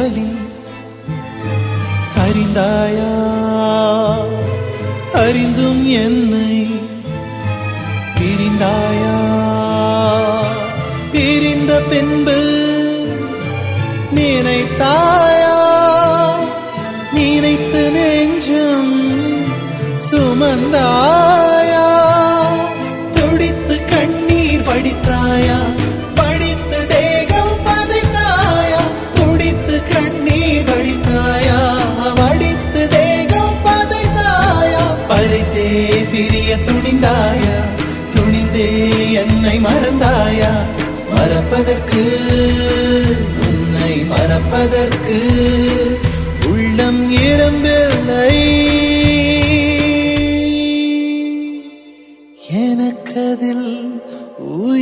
வலி அறிந்தாயா அறிந்தும் என்னை பிரிந்தாயா பிரிந்த பின்பு நினைத்தாயா நினைத்து நெஞ்சம் சுமந்தாயா துடித்து கண்ணீர் வடித்தாயா வடித்து தேகம் பதைத்தாயா துடித்து கண்ணீர் வடித்தாயா வடித்து தேகம் பதைத்தாயா பதைத்தே பிரிய துணிந்தாயா துணிந்தே என்னை மறந்தாயா மறப்பதற்கு உன்னை மறப்பதற்கு உள்ளம் இரும்பில்லை எனக்கதில் உயிர்